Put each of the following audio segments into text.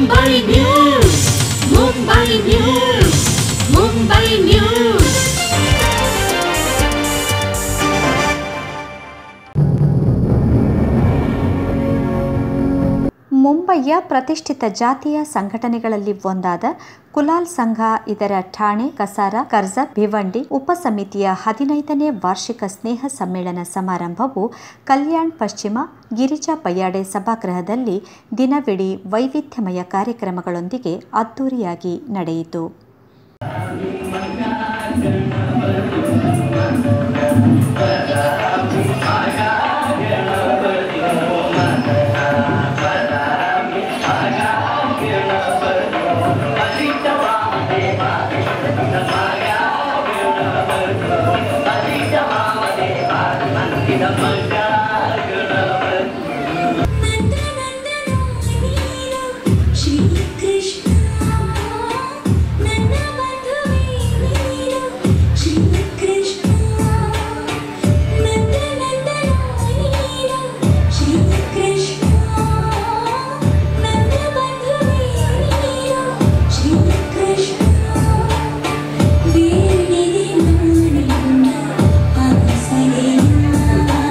Mumbai news Mumbai news Mumbai news ಮುಂಬಯಿಯ ಪ್ರತಿಷ್ಠಿತ ಜಾತಿಯ ಸಂಘಟನೆಗಳಲ್ಲಿ ಒಂದಾದ ಕುಲಾಲ್ ಸಂಘ ಇದರ ಠಾಣೆ ಕಸಾರ ಕರ್ಜತ್ ಭಿವಂಡಿ ಉಪಸಮಿತಿಯ ಹದಿನೈದನೇ ವಾರ್ಷಿಕ ಸ್ನೇಹ ಸಮ್ಮೇಳನ ಸಮಾರಂಭವು ಕಲ್ಯಾಣ್ ಪಶ್ಚಿಮ ಗಿರಿಜಾ ಪಯ್ಯಾಡೆ ಸಭಾಗೃಹದಲ್ಲಿ ದಿನವಿಡೀ ವೈವಿಧ್ಯಮಯ ಕಾರ್ಯಕ್ರಮಗಳೊಂದಿಗೆ ಅದ್ದೂರಿಯಾಗಿ ನಡೆಯಿತು ಶ್ರೀ ಕೃಷ್ಣ ನನ್ನ ಬಂಧುವೇ ನೀನು ಶ್ರೀ ಕೃಷ್ಣ ನಂದ ನಂದನ ನೀನು ಶ್ರೀ ಕೃಷ್ಣ ನನ್ನ ಬಂಧುವೇ ನೀನು ಶ್ರೀ ಕೃಷ್ಣ ಬೇಡಿದೆ ನಾನಿನ್ನ ಅಗಸಲಿಲ್ಲ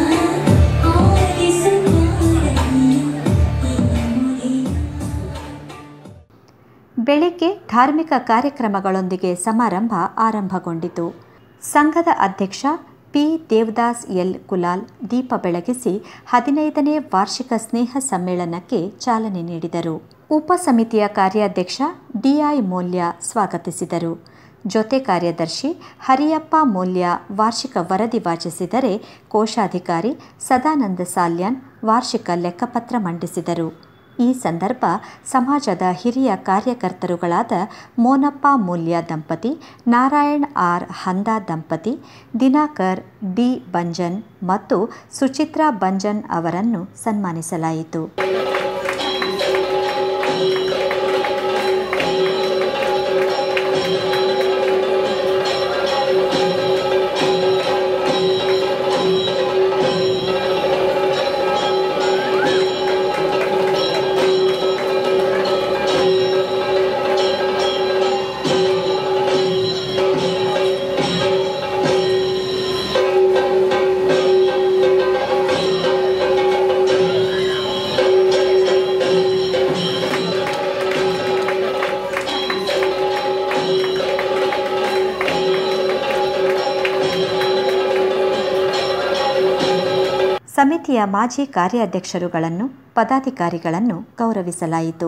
ಬೆಳಿಗ್ಗೆ ಧಾರ್ಮಿಕ ಕಾರ್ಯಕ್ರಮಗಳೊಂದಿಗೆ ಸಮಾರಂಭ ಆರಂಭಗೊಂಡಿತು ಸಂಘದ ಅಧ್ಯಕ್ಷ ಪಿ ದೇವದಾಸ್ ಎಲ್ ಕುಲಾಲ್ ದೀಪ ಬೆಳಗಿಸಿ ಹದಿನೈದನೇ ವಾರ್ಷಿಕ ಸ್ನೇಹ ಸಮ್ಮೇಳನಕ್ಕೆ ಚಾಲನೆ ನೀಡಿದರು ಉಪಸಮಿತಿಯ ಕಾರ್ಯಾಧ್ಯಕ್ಷ ಡಿಐ ಮೌಲ್ಯ ಸ್ವಾಗತಿಸಿದರು ಜೊತೆ ಕಾರ್ಯದರ್ಶಿ ಹರಿಯಪ್ಪ ಮೌಲ್ಯ ವಾರ್ಷಿಕ ವರದಿ ವಾಚಿಸಿದರೆ ಕೋಶಾಧಿಕಾರಿ ಸದಾನಂದ ಸಾಲ್ಯಾನ್ ವಾರ್ಷಿಕ ಲೆಕ್ಕಪತ್ರ ಮಂಡಿಸಿದರು ಈ ಸಂದರ್ಭ ಸಮಾಜದ ಹಿರಿಯ ಕಾರ್ಯಕರ್ತರುಗಳಾದ ಮೋನಪ್ಪ ಮೂಲ್ಯ ದಂಪತಿ ನಾರಾಯಣ್ ಆರ್ ಹಂದಾ ದಂಪತಿ ದಿನಾಕರ್ ಡಿ ಬಂಜನ್ ಮತ್ತು ಸುಚಿತ್ರಾ ಬಂಜನ್ ಅವರನ್ನು ಸನ್ಮಾನಿಸಲಾಯಿತು ಸಮಿತಿಯ ಮಾಜಿ ಕಾರ್ಯಾಧ್ಯಕ್ಷರುಗಳನ್ನು ಪದಾಧಿಕಾರಿಗಳನ್ನು ಗೌರವಿಸಲಾಯಿತು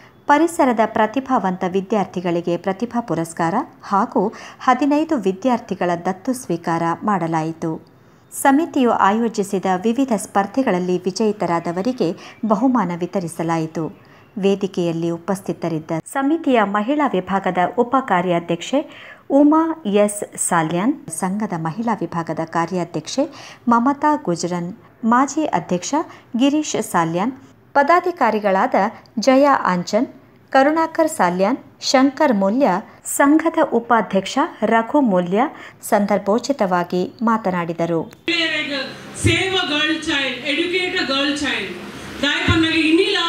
ಪರಿಸರದ ಪ್ರತಿಭಾವಂತ ವಿದ್ಯಾರ್ಥಿಗಳಿಗೆ ಪ್ರತಿಭಾ ಪುರಸ್ಕಾರ ಹಾಗೂ ಹದಿನೈದು ವಿದ್ಯಾರ್ಥಿಗಳ ದತ್ತು ಸ್ವೀಕಾರ ಮಾಡಲಾಯಿತು ಸಮಿತಿಯು ಆಯೋಜಿಸಿದ ವಿವಿಧ ಸ್ಪರ್ಧೆಗಳಲ್ಲಿ ವಿಜಯಿತರಾದವರಿಗೆ ಬಹುಮಾನ ವಿತರಿಸಲಾಯಿತು ವೇದಿಕೆಯಲ್ಲಿ ಉಪಸ್ಥಿತರಿದ್ದ ಸಮಿತಿಯ ಮಹಿಳಾ ವಿಭಾಗದ ಉಪ ಕಾರ್ಯಾಧ್ಯಕ್ಷೆ ಉಮಾ ಎಸ್ ಸಾಲ್ಯಾನ್ ಸಂಘದ ಮಹಿಳಾ ವಿಭಾಗದ ಕಾರ್ಯಾಧ್ಯಕ್ಷೆ ಮಮತಾ ಗುಜ್ರನ್ ಮಾಜಿ ಅಧ್ಯಕ್ಷ ಗಿರೀಶ್ ಸಾಲ್ಯಾನ್ ಪದಾಧಿಕಾರಿಗಳಾದ ಜಯಾ ಆಂಚನ್ ಕರುಣಾಕರ್ ಸಾಲ್ಯಾನ್ ಶಂಕರ್ ಮೂಲ್ಯ ಸಂಘದ ಉಪಾಧ್ಯಕ್ಷ ರಘು ಮೂಲ್ಯ ಸಂದರ್ಭೋಚಿತವಾಗಿ ಮಾತನಾಡಿದರು ಮಹಿಳೆಯರಿಗೆ save a girl child educate a girl child ದಾಯ್ ಪನ್ನಗ ಇನ್ನಿಲ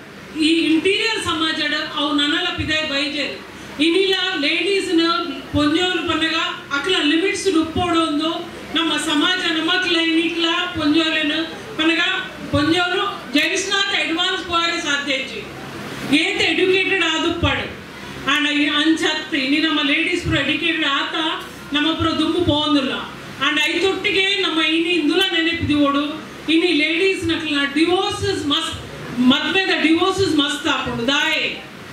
ಈ ಇಂಟೀರಿಯರ್ ಸಮಾಜದ ಅವು ನನ್ನಲ ಪಿದಾಯ್ ಬೈಜರ್ ಇನ್ನಿಲ ಲೇಡೀಸ್ನ ಪೊಂಜೋರು ಪನ್ನಗ ಅಕ್ಲ ಲಿಮಿಟ್ಸ್ ರುಪ್ಪೋಡು ಒಂದು ನಮ್ಮ ಸಮಾಜ ನಮಕ್ಲ ಇನ್ನಿಕ್ಲ ಪೊಂಜೋಲೆನು ಪನ್ನಗ ಪೊಂಜೋರು ಜೆಂಟ್ಸ್ನಾಥ ಅಡ್ವಾನ್ಸ್ ಪೋರೆ ಸಾಧ್ಯ ಇಜ್ಜಿ ಏತ್ ಎಡ್ಯುಕೇಟೆಡ್ ಆದುಪ್ಪಡು ಅಂಡ್ ಅಂಚತ್ ಇನ್ನು ನಮ್ಮ ಲೇಡೀಸ್ ಪುರ ಎಡ್ಯುಕೇಟೆಡ್ ಆತ ನಮ್ಮ ಪುರ ದುಂಬು పోందుಲ್ಲ అండ్ ఐతొట్టిగే ನಮ್ಮ ఇన్ని ఇందులో నెనపిదివోడు ఇన్ని లేడీస్ నక్ల డివోర్సెస్ మస్త్ మద్మేద డివోర్సెస్ మస్త్ అప్పుడు దాయే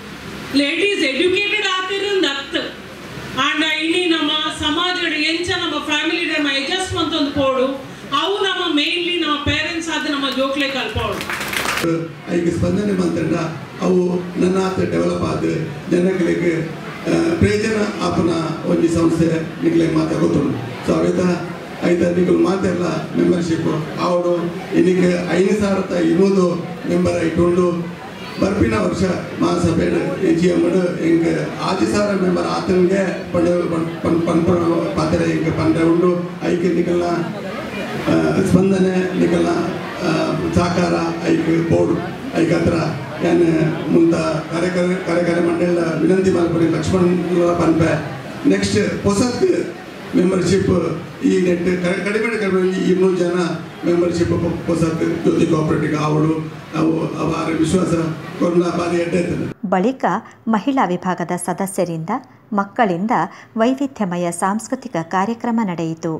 ಲೇಡೀಸ್ ಎಡ್ಯುಕೇಟೆಡ್ ಆಗ್ತಿರೋದು ಅತ್ತು ಅಂಡ್ ಇನಿ ನಮ್ಮ ಸಮಾಜದ ಎಂಚ ನಮ್ಮ ಫ್ಯಾಮಿಲಿ ನಮ್ಮ ಅಡ್ಜಸ್ಟ್ಮೆಂಟ್ ಒಂದು ಪೋಡು ಅವು ನಮ್ಮ ಮೇನ್ಲಿ ನಮ್ಮ ಪೇರೆಂಟ್ಸ್ ಆದ ನಮ್ಮ ಜೋಕ್ಲೆ ಕಲ್ಪೋಡು ಅದಕ್ಕೆ ಸ್ಪಂದನೆ ಮಂತಂಡ ಅವು ನನ್ನ ಆತ ಡೆವಲಪ್ ಆದ ಜನಗಳಿಗೆ ಆ, ಪ್ರಯೋಜನ ಆಪನ ಒಂದು ಸಂಸ್ಥೆ ನಿಗ್ಲೆ ಮಾತ ಗೊತ್ತುಂಡು ಸೊ ಅವೇತ ಐತ ನಿಗಳು ಮಾತೆಲ್ಲ ಮೆಂಬರ್ಶಿಪ್ ಅವಡು ಇನ್ನಿಗೆ ಐದು ಸಾವಿರದ ಇನ್ನೂರು ಮೆಂಬರ್ ಆಯ್ಕೊಂಡು ಬರ್ಪಿನ ವರ್ಷ ಮಹಾಸಭೆ ಜಿ ಎಮ್ ಹಿಂಗ ಆದಿ ಸಾವಿರ ಮೆಂಬರ್ ಆತನಿಗೆ ಪಂಡ ಪನ್ ಪನ್ ಪಾತ್ರ ಹಿಂಗ ಪಂಡ ಉಂಡು ಐಕೆ ನಿಗಲ್ನ ಆ, ಸ್ಪಂದನೆ ನಿಗಲ್ನ ಆ, ಸಾಕಾರ ಐಕೆ ಬೋರ್ಡು ಐಕ ಹತ್ರ ಏನು ಮುಂತ ಕಾರ್ಯಕಾರಿ ಕಾರ್ಯಕಾರಿ ಮಂಡಳ ವಿನಂತಿ ಮಾಡ್ಕೊಡಿ ಲಕ್ಷ್ಮಣ್ ಪನ್ಪೆ ನೆಕ್ಸ್ಟ್ ಹೊಸತ್ ಮೆಂಬರ್ಶಿಪ್ ಈ ನೆಟ್ ಕಡಿಮೆ ಕಡಿಮೆ ಈ ಇನ್ನೂರು ಜನ ಮೆಂಬರ್ಶಿಪ್ ಹೊಸತ್ ಜ್ಯೋತಿ ಕೋಆಪರೇಟಿವ್ ಅವಳು ಅವು ಅವರ ವಿಶ್ವಾಸ ಕೊರೋನಾ ಬಾರಿ ಎಡ್ಡೆ ಬಳಿಕ ಮಹಿಳಾ ವಿಭಾಗದ ಸದಸ್ಯರಿಂದ ಮಕ್ಕಳಿಂದ ವೈವಿಧ್ಯಮಯ ಸಾಂಸ್ಕೃತಿಕ ಕಾರ್ಯಕ್ರಮ ನಡೆಯಿತು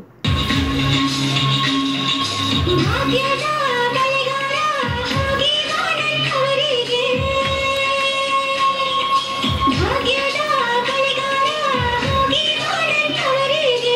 ಭಾಗ್ಯದ ಬಲಿಗಾರ ಹೋಗಿ ಮಾಡಂತವರಿಗೆ ಭಾಗ್ಯದ ಬಲಿಗಾರ ಹೋಗಿ ಮಾಡಂತವರಿಗೆ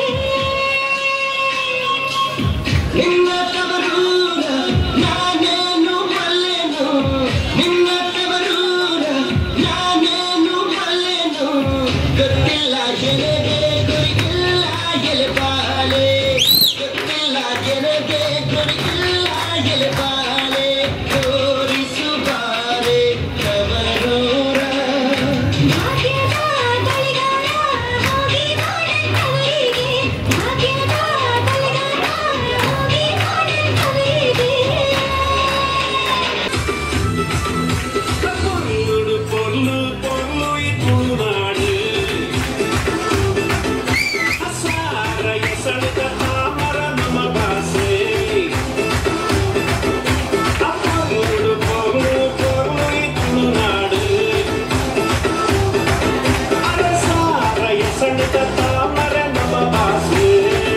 ನಿನ್ನ ತವರೂರ ನಾನೇನು ಬಲ್ಲೆನು ನಿನ್ನ ತವರೂರ ನಾನೇನು ಬಲ್ಲೆನು ಗೊತ್ತಿಲ್ಲ ಜನಗೆ ಗುರಿಗಿಲ್ಲ ಗೆಲುಬಾಲೆ ಗೊತ್ತಿಲ್ಲ ಜನಗೆ ಗುರಿಗಿಲ್ಲ ಗೆಲುಬಾಲೆ ತೋರಿಸು ಬಾರೆ ತವರೂರ ಭಾಗ್ಯದ ಬಲಿಗಾರ ಹೋಗಿ ಮಾಡಂತವರಿಗೆ ಭಾಗ್ಯದ ಬಲಿಗಾರ ಹೋಗಿ ಮಾಡಂತವರಿಗೆ பொல்லு பொல்லு பொல்லு துள்ளாடு அசார எசடுத்த தாமர நம பாசே அப்பொல்லு பொல்லு பொல்லு துள்ளாடு அரசார எசடுத்த தாமர நம பாசே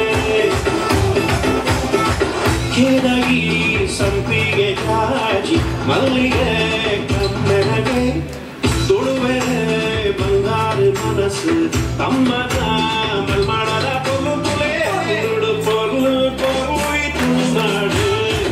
ಕೆಳಗಿ ಸಂಪಿಗೆ ಕಾಜಿ ಮಲ್ಲಿಗೆ ಕಮ್ಮೆನಗೆ ತುಳುವೆ ಬಂಗಾರ ಮನಸ್ಸು ತಮ್ಮನ ಮಲ್ಮಾಡದ ಪೊಲ್ಲು ತುಲೆ ತುಳು ಪೊಲ್ಲು ಪೊಲ್ಲು ತುಳುನಾಡು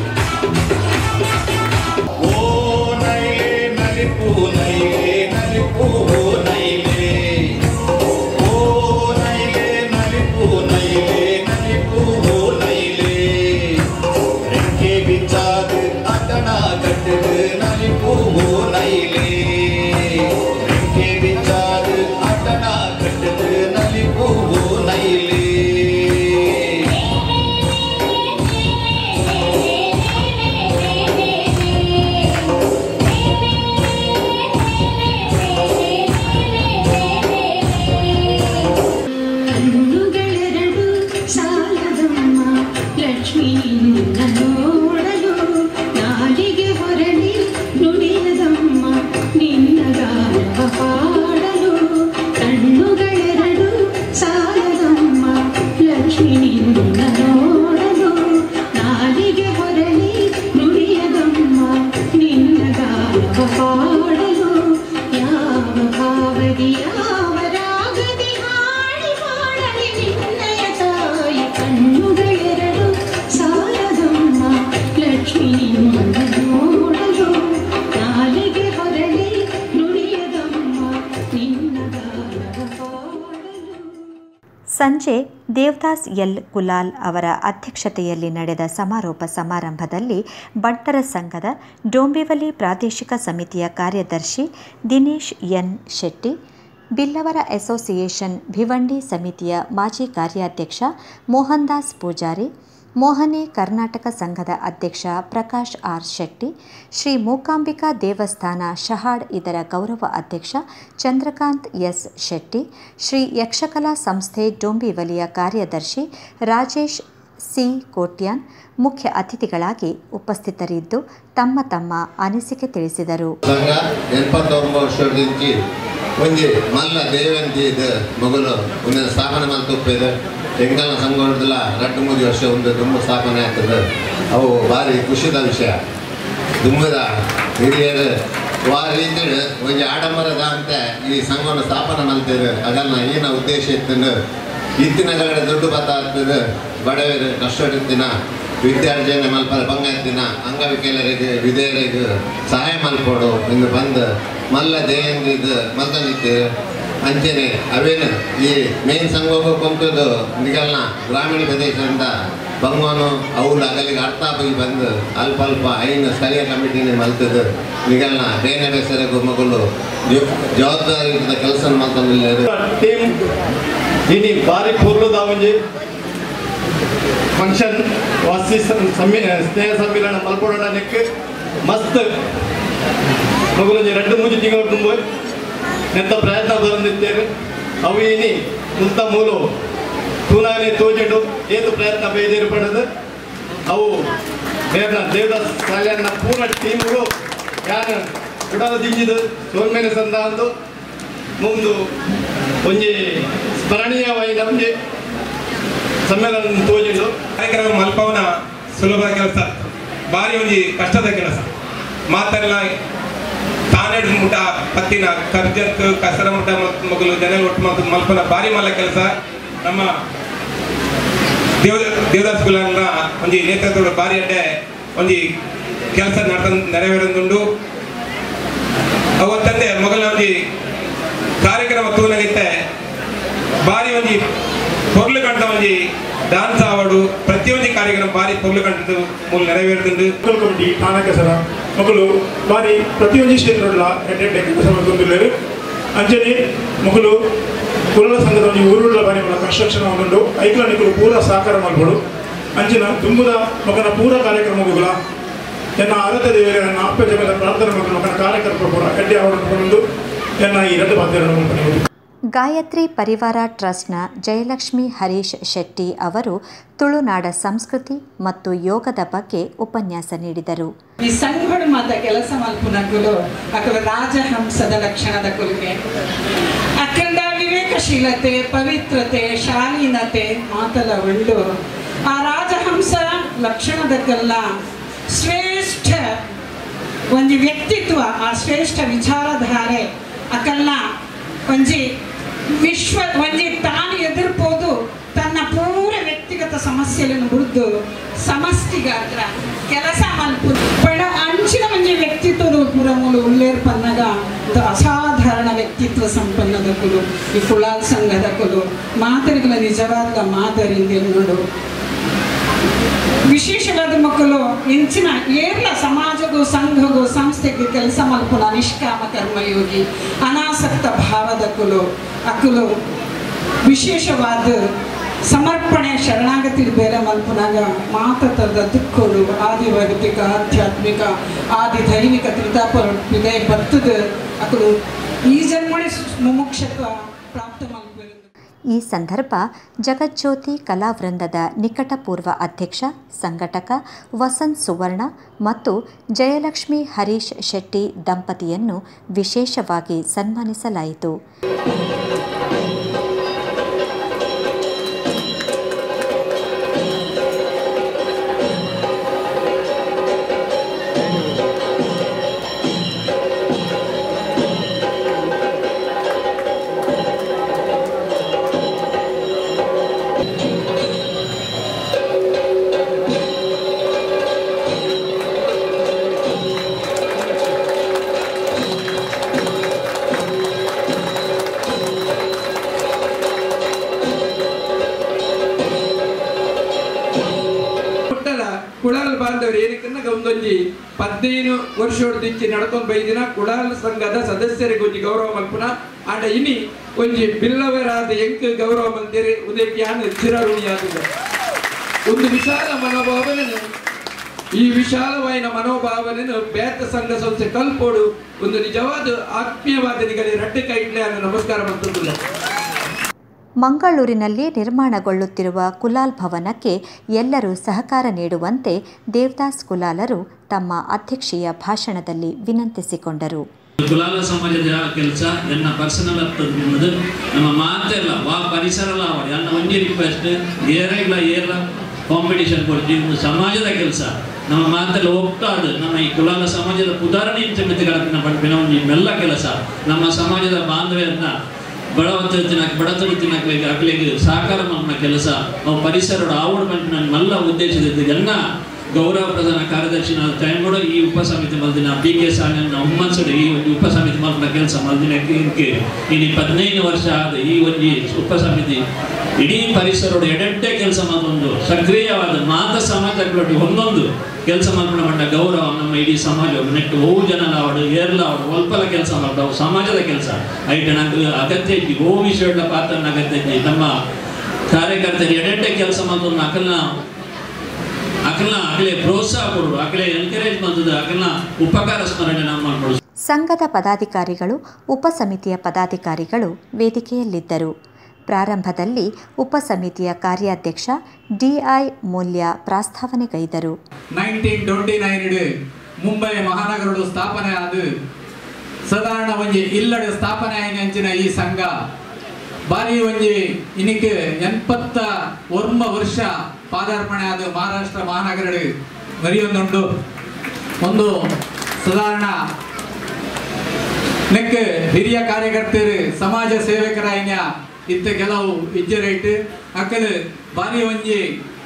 ಓ ನೈಲೆ ನಲಿಪು ನೈಲೆ ನಲಿಪು ನೈಲೆ ಓ ನೈಲೆ ನಲಿಪು ನೈಲೆ ನಲಿಪು ನೈಲೆ ரெக்கே விச்சாது அட்டனா கட்டுது நலிப்பூ நைலே ரெக்கே விச்சாது அட்டனா கட்டுது நலிப்பூ நைலே ಕಣ್ಣುಗಳೆರಡು ಸಾಲದಮ್ಮ ಲಕ್ಷ್ಮೀ ನಿನ್ನ ನೋಡಲು ನಾಲಿಗೆ ಹೊರಳಿ ನುಡಿಯದಮ್ಮ ನಿನ್ನ ಗಾನವ ಹಾಡಲು ಕಣ್ಣುಗಳೆರಡು ಸಾಲದಮ್ಮ ಲಕ್ಷ್ಮೀ ನಿನ್ನ ನೋಡಲು ನಾಲಿಗೆ ಹೊರಳಿ ನುಡಿಯದಮ್ಮ ನಿನ್ನ ಗಾನವ ಹಾಡಲು ಯಾವ ಭಾವದಿ ಯಾವ ರಾಗದಿ ಹಾಡಿ ಮಾಡಲಿ ನಿನ್ನಯ ತಾಯಿ ಕಣ್ಣುಗಳೆರಡು ಸಾಲದಮ್ಮ ಲಕ್ಷ್ಮೀ ನಿನ್ನ ನೋಡಲು ನಾಲಿಗೆ ಹೊರಳಿ ನುಡಿಯದಮ್ಮ ನಿನ್ನ ಗಾನವ ಹಾಡಲು ಸಂಜೆ ದೇವದಾಸ್ ಎಲ್ ಕುಲಾಲ್ ಅವರ ಅಧ್ಯಕ್ಷತೆಯಲ್ಲಿ ನಡೆದ ಸಮಾರೋಪ ಸಮಾರಂಭದಲ್ಲಿ ಬಂಟರ ಸಂಘದ ಡೋಂಬಿವಲಿ ಪ್ರಾದೇಶಿಕ ಸಮಿತಿಯ ಕಾರ್ಯದರ್ಶಿ ದಿನೇಶ್ ಎನ್ ಶೆಟ್ಟಿ ಬಿಲ್ಲವರ ಅಸೋಸಿಯೇಷನ್ ಭಿವಂಡಿ ಸಮಿತಿಯ ಮಾಜಿ ಕಾರ್ಯಾಧ್ಯಕ್ಷ ಮೋಹನ್ ದಾಸ್ ಪೂಜಾರಿ ಮೋಹನೆ ಕರ್ನಾಟಕ ಸಂಘದ ಅಧ್ಯಕ್ಷ ಪ್ರಕಾಶ್ ಆರ್ ಶೆಟ್ಟಿ ಶ್ರೀ ಮೂಕಾಂಬಿಕಾ ದೇವಸ್ಥಾನ ಶಹಾಡ್ ಇದರ ಗೌರವ ಅಧ್ಯಕ್ಷ ಚಂದ್ರಕಾಂತ್ ಎಸ್ ಶೆಟ್ಟಿ ಶ್ರೀ ಯಕ್ಷಕಲಾ ಸಂಸ್ಥೆ ಡೊಂಬಿವಲಿಯ ಕಾರ್ಯದರ್ಶಿ ರಾಜೇಶ್ ಸಿ ಕೋಟ್ಯಾನ್ ಮುಖ್ಯ ಅತಿಥಿಗಳಾಗಿ ಉಪಸ್ಥಿತರಿದ್ದು ತಮ್ಮ ತಮ್ಮ ಅನಿಸಿಕೆ ತಿಳಿಸಿದರು ಸಂಘ ಎಪ್ಪತ್ತೊಂಬತ್ತು ವರ್ಷದಿಂಚಿ ಒಂಜಿ ಮಲ್ಲ ದೇವಂತಿ ಇದು ಮಗಳು ಒಂದು ಸ್ಥಾಪನೆ ಮಲ್ತೊಪ್ಪಿದೆ ಎಂಕಲ್ನ ಸಂಘದಲ್ಲ ರಟ್ಟು ಮೂರು ವರ್ಷ ಒಂದು ತುಂಬ ಸ್ಥಾಪನೆ ಆಗ್ತದೆ ಅವು ಭಾರಿ ಖುಷಿದ ವಿಷಯ ದುಂಬದ ಹಿರಿಯರು ಆ ರೀತಿ ಒಂದು ಆಡಂಬರದ ಅಂತ ಈ ಸಂಘವನ್ನು ಸ್ಥಾಪನೆ ಮಲ್ತಿದ್ರು ಅದನ್ನ ಏನ ಉದ್ದೇಶ ಇತ್ತು ಇತ್ತಿನ ಕಡೆ ದುಡ್ಡು ಬತ್ತ ಆಗ್ತದೆ ಬಡವರು ಕಷ್ಟದಿನ ವಿದ್ಯಾರ್ಜನೆ ಮಲ್ಪ ಬಂಗಾರದಿನ ಅಂಗವಿಕಲರಿಗೆ ವಿಧೇಯರಿಗೆ ಸಹಾಯ ಮಲ್ಪೋಡು ಎಂದು ಬಂದು ಮಲ್ಲ ದೇಯಂದಿದ್ದು ಮಲ್ತನಿತ್ತು ಅಂಚನೆ ಅವೇನು ಈ ಮೇನ್ ಸಂಘಕ್ಕೆ ಕುಂತದ್ದು ನಿಗಲ್ನ ಗ್ರಾಮೀಣ ಪ್ರದೇಶದಿಂದ ಬಂಗೋನು ಅವ್ಲ ಅಗಲಿಗೆ ಅರ್ಥ ಆಗಿ ಬಂದು ಅಲ್ಪ ಅಲ್ಪ ಐನು ಸ್ಥಳೀಯ ಕಮಿಟಿನ ಮಲ್ತದ್ದು ನಿಗಲ್ನ ಬೇನೆ ಬೇಸರಗೂ ಮಗಳು ಜವಾಬ್ದಾರಿ ಕೆಲಸ ಮಲ್ತಂದಿಲ್ಲ ಟೀಮ್ ಇನಿ ಬಾರಿ ಪೂರ್ಣದ ಒಂಜಿ ಫಂಕ್ಷನ್ ವಾಸಿ ಸಮ್ಮಿ ಸ್ನೇಹ ಸಮ್ಮಿಲನ ಮಲ್ಪೊಡನಿಕ್ ಮಸ್ತ್ ಮಗಳು ಎರಡು ಮೂರು ತಿಂಗಳು ತುಂಬ ಎಂತ ಪ್ರಯತ್ನ ಬರಂದಿದ್ದೇವೆ ಅವು ಏನಿ ಮುಲ್ತ ಮೂಲು ತೂನಾನೆ ತೋಜೆಂಡು ಏತು ಪ್ರಯತ್ನ ಬೇಜಾರು ಪಡೆದು ಅವು ದೇವನ ದೇವದಾಸ್ ಕಲ್ಯಾಣ ಪೂರ್ಣ ಟೀಮ್ಗಳು ಯಾರು ಬಿಡದ ದಿಂಜಿದು ಸೋಲ್ಮೇನೆ ಸಂದ ಅಂದು ಮುಂದು ಒಂಜಿ ಸ್ಮರಣೀಯವಾದ ಒಂಜಿ ಸಮ್ಮೇಳನ ತೋಜಿಂಡು ಕಾರ್ಯಕ್ರಮ ಮಲ್ಪವನ ಸುಲಭ ಕೆಲಸ ಭಾರಿ ಒಂಜಿ ಕಷ್ಟದ ಕೆಲಸ ಮಾತೆಲ್ಲ ತಾನೇ ಮುಟ ಪತ್ತಿನ ಕರ್ಜಕ್ ಕಸರ ಮುಟ ಮಗಲು ಜನ ಒಟ್ಟು ಮತ್ತು ಮಲ್ಪನ ಭಾರಿ ಮಲ್ಲ ಕೆಲಸ ನಮ್ಮ ದೇವ ದೇವದಾಸ್ ಕುಲಂಗ ಒಂಜಿ ನೇತೃತ್ವದ ಭಾರಿ ಅಡ್ಡೆ ಒಂಜಿ ಕೆಲಸ ನಡ ನೆರವೇರೊಂದುಂಡು ಅವತ್ತಂದೆ ಮೊಗಲ ಒಂಜಿ ಕಾರ್ಯಕ್ರಮ ತೂನಗಿತ್ತೆ ಭಾರಿ ಒಂಜಿ ಪೊರ್ಲು ಕಂಡ ಒಂಜಿ ಡ್ಯಾನ್ಸ್ ಆವಡು ಪ್ರತಿಯೊಂದು ಕಾರ್ಯಕ್ರಮ ಭಾರಿ ಪೊರ್ಲು ಕಂಡದ್ದು ಮೂಲ ನೆರವೇರುದುಂಡು ಮಕ್ಕಳು ಕಮಿಟಿ ತಾನಕಸರ ಮಕ್ಕಳು ಬಾರಿ ಪ್ರತಿಯೊಂದು ಕ್ಷೇತ್ರಗಳ ಎಡ್ಡೆಡ್ಡೆ ಕೆಲಸ ಮಾಡ್ಕೊಂಡಿದ್ದಾರೆ ಅಂಜನೆ ಮಕ್ಕಳು ಕುರುಳ ಸಂಘದ ಒಂದು ಊರುಗಳ ಬಾರಿ ಮಗಳ ಕನ್ಸ್ಟ್ರಕ್ಷನ್ ಆಗೊಂಡು ಐಕ್ಲಾನಿಕರು ಪೂರ ಸಹಕಾರ ಮಾಡ್ಬೋದು ಅಂಚಿನ ತುಂಬುದ ಮಗನ ಪೂರ ಕಾರ್ಯಕ್ರಮಗಳ ಎನ್ನ ಅರತ ದೇವರ ನನ್ನ ಅಪ್ಪ ಜಗದ ಪ್ರಾರ್ಥನೆ ಮಕ್ಕಳು ಮಗನ ಕಾರ್ಯಕರ್ತರು ಪೂರ ಎಡ್ಡೆ ಆವರಣಗೊಂಡು ಎನ್ನ ಈ ಎರಡು ಬಾಧ್ಯರನ್ನು ಪಡೆಯುವುದು ಗಾಯತ್ರಿ ಪರಿವಾರ ಟ್ರಸ್ಟ್ನ ಜಯಲಕ್ಷ್ಮಿ ಹರೀಶ್ ಶೆಟ್ಟಿ ಅವರು ತುಳುನಾಡ ಸಂಸ್ಕೃತಿ ಮತ್ತು ಯೋಗದ ಬಗ್ಗೆ ಉಪನ್ಯಾಸ ನೀಡಿದರು ಈ ಸಂಘಡ ಮಾತ ಕೆಲಸ ಮಲ್ಪುನಕುಲು ಅಕಲ ರಾಜಹಂಸದ ಲಕ್ಷಣದ ಕುಲಿಗೆ ಅಕ್ಕಂಡ ವಿವೇಕಶೀಲತೆ ಪವಿತ್ರತೆ ಶಾಲೀನತೆ ಮಾತಲ ಉಂಡು ಆ ರಾಜಹಂಸ ಲಕ್ಷಣದಕ್ಕೆಲ್ಲ ಶ್ರೇಷ್ಠ ಒಂದು ವ್ಯಕ್ತಿತ್ವ ಆ ಶ್ರೇಷ್ಠ ವಿಚಾರಧಾರೆ ಅಕಲ್ನ ಒಂಜಿ ವಿಶ್ವ ಒಂಜಿ ತಾನು ಎದುರ್ಬೋದು ತನ್ನ ಪೂರ ವ್ಯಕ್ತಿಗತ ಸಮಸ್ಯೆಗಳನ್ನು ಬಿಡ್ದು ಸಮಷ್ಟಿಗಾತ್ರ ಕೆಲಸ ಮಲ್ಪು ಪಡ ಅಂಚಿನ ಒಂಜಿ ವ್ಯಕ್ತಿತ್ವದ ಪೂರ ಮೂಲ ಉಳ್ಳೇರ್ ಪನ್ನಗ ಇದು ಅಸಾಧಾರಣ ವ್ಯಕ್ತಿತ್ವ ಸಂಪನ್ನದ ಕುಲು ಈ ಕುಳಾಲ್ ಸಂಘದ ಕುಲು ಮಾದರಿಗಳ ನಿಜವಾದ ಮಾದರಿ ನೋಡು ವಿಶೇಷವಾದ ಮಕ್ಕಳು ಇಂಚಿನ ಏರ್ಲ ಸಮಾಜಗೂ ಸಂಘಗೂ ಸಂಸ್ಥೆಗೆ ಕೆಲಸ ಮಲ್ಪುನ ನಿಷ್ಕಾಮ ಕರ್ಮಯೋಗಿ ಅನಾಸಕ್ತ ಭಾವದ ಕುಲು ಅಕುಲು ವಿಶೇಷವಾದ ಸಮರ್ಪಣೆ ಶರಣಾಗತಿ ಬೇರೆ ಮಲ್ಪುನಾಗ ಮಾತದ ದುಃಖಗಳು ಆದಿ ವೈಯಕ್ತಿಕ ಆಧ್ಯಾತ್ಮಿಕ ಆದಿ ದೈವಿಕ ತ್ರಿತಾಪರ ಹೃದಯ ಬರ್ತದ ಅಕುಲು ಈ ಜನ್ಮನೆ ಮುಮುಕ್ಷತ್ವ ಪ್ರಾಪ್ತ ಮಲ್ಪೆರು ಈ ಸಂದರ್ಭ ಜಗಜ್ಯೋತಿ ಕಲಾವೃಂದದ ನಿಕಟಪೂರ್ವ ಅಧ್ಯಕ್ಷ ಸಂಘಟಕ ವಸಂತ್ ಸುವರ್ಣ ಮತ್ತು ಜಯಲಕ್ಷ್ಮಿ ಹರೀಶ್ ಶೆಟ್ಟಿ ದಂಪತಿಯನ್ನು ವಿಶೇಷವಾಗಿ ಸನ್ಮಾನಿಸಲಾಯಿತು ಪುಟ್ಟಲ ಕುಳಾಲ್ ಬಾಂಧವರು ಏನಕ್ಕನ್ನ ಒಂದೊಂಜಿ ಪದ್ನೈದು ವರ್ಷೋಡ್ದಿಚ್ಚಿ ನಡ್ಕೊಂಡ್ ಬೈದಿನ ಕುಳಾಲ್ ಸಂಘದ ಸದಸ್ಯರಿಗೆ ಒಂಜಿ ಗೌರವ ಮಲ್ಪುನ ಆಂಡ ಇನಿ ಒಂಜಿ ಬಿಲ್ಲವರಾದ ಎಂಕ್ ಗೌರವ ಮಂದಿರಿ ಉದಯಕ್ಕೆ ಚಿರಋಣಿಯಾದ ಒಂದು ವಿಶಾಲ ಮನೋಭಾವನೆನು ಈ ವಿಶಾಲವಾದ ಮನೋಭಾವನೆನು ಬೇತ ಸಂಘ ಸಂಸ್ಥೆ ಕಲ್ಪೋಡು ಒಂದು ನಿಜವಾದ ಆತ್ಮೀಯವಾದನಿಗಳಿಗೆ ರಡ್ಡೆ ಕೈ ಇಡ್ಲಿ ಅನ್ನೋ ನಮಸ್ಕಾರ ಮಾಡ್ತಿಲ್ಲ ಮಂಗಳೂರಿನಲ್ಲಿ ನಿರ್ಮಾಣಗೊಳ್ಳುತ್ತಿರುವ ಕುಲಾಲ್ ಭವನಕ್ಕೆ ಎಲ್ಲರೂ ಸಹಕಾರ ನೀಡುವಂತೆ ದೇವದಾಸ್ ಕುಲಾಲರು ತಮ್ಮ ಅಧ್ಯಕ್ಷೀಯ ಭಾಷಣದಲ್ಲಿ ವಿನಂತಿಸಿಕೊಂಡರು ಕುಲಾಲ ಸಮಾಜದ ಕೆಲಸ ಎನ್ನ ಪರ್ಸನಲ್ ಅನ್ನೋದು ನಮ್ಮ ಮಾತೆಲ್ಲ ವಾ ಪರಿಸರ ಆವಡಿ ಅನ್ನ ಒಂದೇ ರಿಕ್ವೆಸ್ಟ್ ಏರಲ್ಲ ಏರ್ಲ ಕಾಂಪಿಟೇಷನ್ ಕೊಡ್ತೀವಿ ಸಮಾಜದ ಕೆಲಸ ನಮ್ಮ ಮಾತೆಲ್ಲ ಒಟ್ಟಾದು ನಮ್ಮ ಈ ಕುಲಾಲ ಸಮಾಜದ ಉದಾಹರಣೆ ಮಿತಿಗಳನ್ನ ಪಡ್ಪಿನ ಒಂದು ಮೆಲ್ಲ ಕೆಲಸ ನಮ್ಮ ಸಮಾಜದ ಬಾಂಧವ್ಯನ್ನ ಬಡವತ್ತು ತಿನ್ನಕ್ ಬಡತನ ತಿನ್ನಕ್ ಆಗ್ಲಿಗೆ ಸಹಕಾರ ನಮ್ಮ ಕೆಲಸ ನಾವು ಪರಿಸರ ಆವಡ್ ಮಂಟಿನ ಮಲ್ಲ ಉದ್ದೇಶದ ಎಲ್ಲ ಗೌರವ ಪ್ರಧಾನ ಕಾರ್ಯದರ್ಶಿನ ಟೈಮ್ ಕೂಡ ಈ ಉಪ ಸಮಿತಿ ಮಲ್ದಿನ ಪಿ ಕೆ ಸಾಲಿನ ಹುಮ್ಮನ್ಸಡೆ ಈ ಒಂದು ಉಪ ಸಮಿತಿ ಮಲ್ಪನ ಕೆಲಸ ಮಲ್ದಿನಕ್ಕೆ ಇದಕ್ಕೆ ಇನ್ನು ಹದಿನೈದು ವರ್ಷ ಆದ ಈ ಒಂದು ಉಪ ಸಮಿತಿ ಇಡೀ ಪರಿಸರ ಎಡೆಡ್ಡೆ ಕೆಲಸ ಮತ್ತೊಂದು ಸಕ್ರಿಯವಾದ ಮಾತ ಸಮಾಜಗಳೊಟ್ಟಿಗೆ ಒಂದೊಂದು ಕೆಲಸ ಮಾಡ್ಕೊಂಡು ಬಂದ ಗೌರವ ನಮ್ಮ ಇಡೀ ಸಮಾಜ ನೆಟ್ಟು ಓ ಜನ ಆವಡು ಏರ್ಲ ಆವಡು ಒಲ್ಪಲ ಕೆಲಸ ಮಾಡ್ತಾವು ಸಮಾಜದ ಕೆಲಸ ಐಟ ನಂಗೆ ಅಗತ್ಯ ಇದ್ದಿ ಓ ವಿಷಯಗಳ ಪಾತ್ರ ಅಗತ್ಯ ಇದ್ದಿ ನಮ್ಮ ಕಾರ್ಯಕರ್ತರು ಎಡೆಡ್ಡೆ ಕೆಲಸ ಮತ್ತೊಂದು ಅಕಲ್ನ ಅಕಲ್ನ ಅಕಲೆ ಪ್ರೋತ್ಸಾಹ ಕೊಡೋದು ಅಕಲೆ ಎನ್ಕರೇಜ್ ಬಂದದ್ದು ಅಕಲ್ನ ಉಪಕಾರ ಸ್ಮರಣೆ ನಾವು ಮಾಡ್ಕೊಳ್ಳೋದು ಸಂಘದ ಪದಾಧಿಕಾರಿಗಳು ಉಪಸಮಿತಿಯ ಪದಾಧಿಕಾರಿಗಳು ವೇದಿಕೆಯಲ್ಲಿದ್ದರು ಪ್ರಾರಂಭದಲ್ಲಿ ಉಪಸಮಿತಿಯ ಕಾರ್ಯಾಧ್ಯಕ್ಷ ಡಿಐ ಮೂಲ್ಯ ಪ್ರಾಸ್ತಾವನೆಗೈದರು ನೈನ್ಟೀನ್ ಟ್ವೆಂಟಿ ನೈನ್ ಮುಂಬೈ ಮಹಾನಗರಡು ಸ್ಥಾಪನೆ ಆದ ಸಾಧಾರಣ ಒಂಜಿ ಇಲ್ಲಡು ಸ್ಥಾಪನೆ ಆಯ್ನ ಅಂಚಿನ ಈ ಸಂಘ ಬಾರಿ ಒಂಜಿ ಇನಿಕ್ ಎನ್ಪತ್ತ ಒರ್ಮ ವರ್ಷ ಪಾದಾರ್ಪಣೆ ಆದ ಮಹಾರಾಷ್ಟ್ರ ಮಹಾನಗರಡು ಮರಿಯೊಂದುಂಡು ಒಂದು ಸಾಧಾರಣ ನೆಕ್ ಹಿರಿಯ ಕಾರ್ಯಕರ್ತರು ಸಮಾಜ ಸೇವಕರಾಯ್ನ ಇತ್ತ ಕೆಲವು ಇಜ್ಜರೈಟ್ ಅಕ್ಕಲು ಬಾರಿ ಒಂಜಿ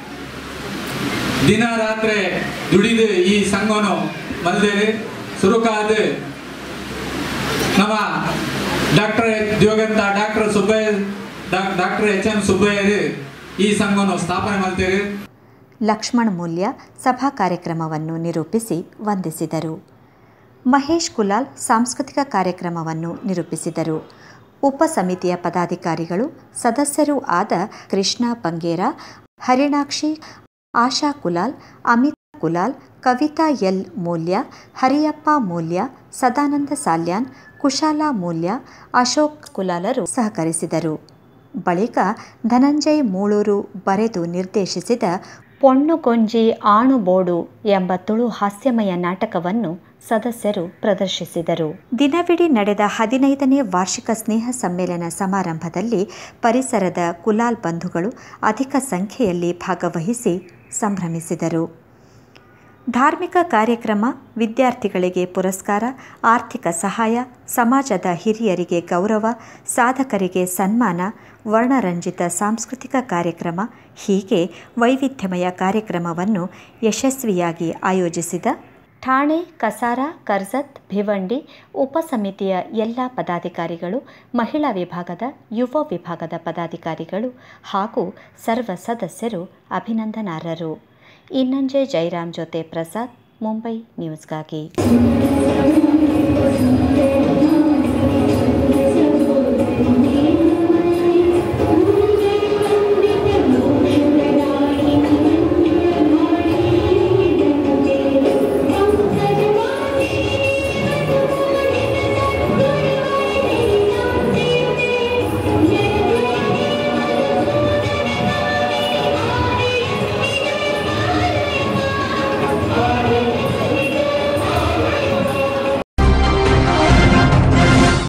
ದಿನ ರಾತ್ರಿ ದುಡಿದು ಈ ಸಂಘವನ್ನು ಮಲ್ದೇರಿ ಸುರುಕಾದ ನಮ್ಮ ಡಾಕ್ಟರ್ ದಿವಂಗತ doctor Subbaiah doctor H M ಸುಬ್ಬಯ್ಯರು ಈ ಸಂಘವನ್ನು ಸ್ಥಾಪನೆ ಮಾಡ್ತೀರಿ ಲಕ್ಷ್ಮಣ್ ಮೂಲ್ಯ ಸಭಾ ಕಾರ್ಯಕ್ರಮವನ್ನು ನಿರೂಪಿಸಿ ವಂದಿಸಿದರು ಮಹೇಶ್ ಕುಲಾಲ್ ಸಾಂಸ್ಕೃತಿಕ ಕಾರ್ಯಕ್ರಮವನ್ನು ನಿರೂಪಿಸಿದರು ಉಪಸಮಿತಿಯ ಪದಾಧಿಕಾರಿಗಳು ಸದಸ್ಯರೂ ಆದ ಕೃಷ್ಣ ಬಂಗೇರ ಹರಿಣಾಕ್ಷಿ ಆಶಾ ಕುಲಾಲ್ ಅಮಿತಾ ಕುಲಾಲ್ ಕವಿತಾ ಎಲ್ ಮೂಲ್ಯ ಹರಿಯಪ್ಪ ಮೂಲ್ಯ ಸದಾನಂದ ಸಾಲ್ಯಾನ್ ಕುಶಾಲ ಮೂಲ್ಯ ಅಶೋಕ್ ಕುಲಾಲರು ಸಹಕರಿಸಿದರು ಬಳಿಕ ಧನಂಜಯ್ ಮೂಳೂರು ಬರೆದು ನಿರ್ದೇಶಿಸಿದ ಪೊಣ್ಣುಗೊಂಜಿ ಆಣುಬೋಡು ಎಂಬ ತುಳು ಹಾಸ್ಯಮಯ ನಾಟಕವನ್ನು ಸದಸ್ಯರು ಪ್ರದರ್ಶಿಸಿದರು ದಿನವಿಡೀ ನಡೆದ ಹದಿನೈದನೇ ವಾರ್ಷಿಕ ಸ್ನೇಹ ಸಮ್ಮೇಳನ ಸಮಾರಂಭದಲ್ಲಿ ಪರಿಸರದ ಕುಲಾಲ್ ಬಂಧುಗಳು ಅಧಿಕ ಸಂಖ್ಯೆಯಲ್ಲಿ ಭಾಗವಹಿಸಿ ಸಂಭ್ರಮಿಸಿದರು ಧಾರ್ಮಿಕ ಕಾರ್ಯಕ್ರಮ ವಿದ್ಯಾರ್ಥಿಗಳಿಗೆ ಪುರಸ್ಕಾರ ಆರ್ಥಿಕ ಸಹಾಯ ಸಮಾಜದ ಹಿರಿಯರಿಗೆ ಗೌರವ ಸಾಧಕರಿಗೆ ಸನ್ಮಾನ ವರ್ಣರಂಜಿತ ಸಾಂಸ್ಕೃತಿಕ ಕಾರ್ಯಕ್ರಮ ಹೀಗೆ ವೈವಿಧ್ಯಮಯ ಕಾರ್ಯಕ್ರಮವನ್ನು ಯಶಸ್ವಿಯಾಗಿ ಆಯೋಜಿಸಿದ ಠಾಣೆ ಕಸಾರ ಕರ್ಜತ್ ಭಿವಂಡಿ ಉಪಸಮಿತಿಯ ಎಲ್ಲ ಪದಾಧಿಕಾರಿಗಳು ಮಹಿಳಾ ವಿಭಾಗದ ಯುವ ವಿಭಾಗದ ಪದಾಧಿಕಾರಿಗಳು ಹಾಗೂ ಸರ್ವ ಸದಸ್ಯರು ಅಭಿನಂದನಾರ್ಹರು ಇನ್ನಂಜೆ ಜೈರಾಮ್ ಜೊತೆ ಪ್ರಸಾದ್ ಮುಂಬೈ ನ್ಯೂಸ್ಗಾಗಿ